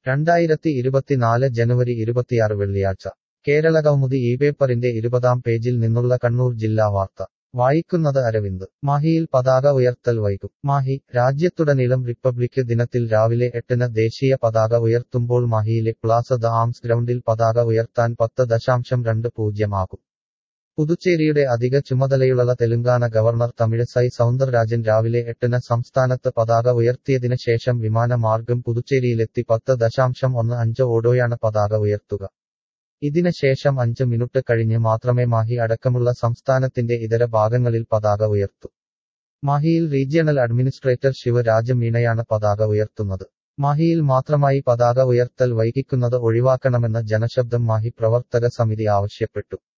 രണ്ടായിരത്തി ഇരുപത്തിനാല് ജനുവരി ഇരുപത്തിയാറ് വെള്ളിയാഴ്ച കേരളകൗമുദി ഈ പേപ്പറിന്റെ ഇരുപതാം പേജിൽ നിന്നുള്ള കണ്ണൂർ ജില്ലാ വാർത്ത വായിക്കുന്നത് അരവിന്ദ് മാഹിയിൽ പതാക ഉയർത്തൽ വൈകും മാഹി രാജ്യത്തുടനീളം റിപ്പബ്ലിക് ദിനത്തിൽ രാവിലെ എട്ടിന് ദേശീയ പതാക ഉയർത്തുമ്പോൾ മാഹിയിലെ പ്ലാസ ദ ആംസ് ഗ്രൗണ്ടിൽ പതാക ഉയർത്താൻ പത്ത് ദശാംശം രണ്ട് പൂജ്യമാകും പുതുച്ചേരിയുടെ അധിക ചുമതലയുള്ള തെലുങ്കാന ഗവർണർ തമിഴിസൈ സൗന്ദർരാജൻ രാവിലെ എട്ടിന് സംസ്ഥാനത്ത് പതാക ഉയർത്തിയതിന് ശേഷം വിമാനമാർഗം പുതുച്ചേരിയിലെത്തി പത്ത് ദശാംശം ഒന്ന് അഞ്ച് ഓടോയാണ് പതാക ഉയർത്തുക ഇതിന് ശേഷം അഞ്ച് മിനിറ്റ് കഴിഞ്ഞ് മാത്രമേ മാഹി അടക്കമുള്ള സംസ്ഥാനത്തിന്റെ ഇതര ഭാഗങ്ങളിൽ പതാക ഉയർത്തൂ മാഹിയിൽ റീജിയണൽ അഡ്മിനിസ്ട്രേറ്റർ ശിവരാജ മീണയാണ് പതാക ഉയർത്തുന്നത് മാഹിയിൽ മാത്രമായി പതാക ഉയർത്തൽ വൈകിക്കുന്നത് ഒഴിവാക്കണമെന്ന് ജനശബ്ദം മാഹി പ്രവർത്തക സമിതി ആവശ്യപ്പെട്ടു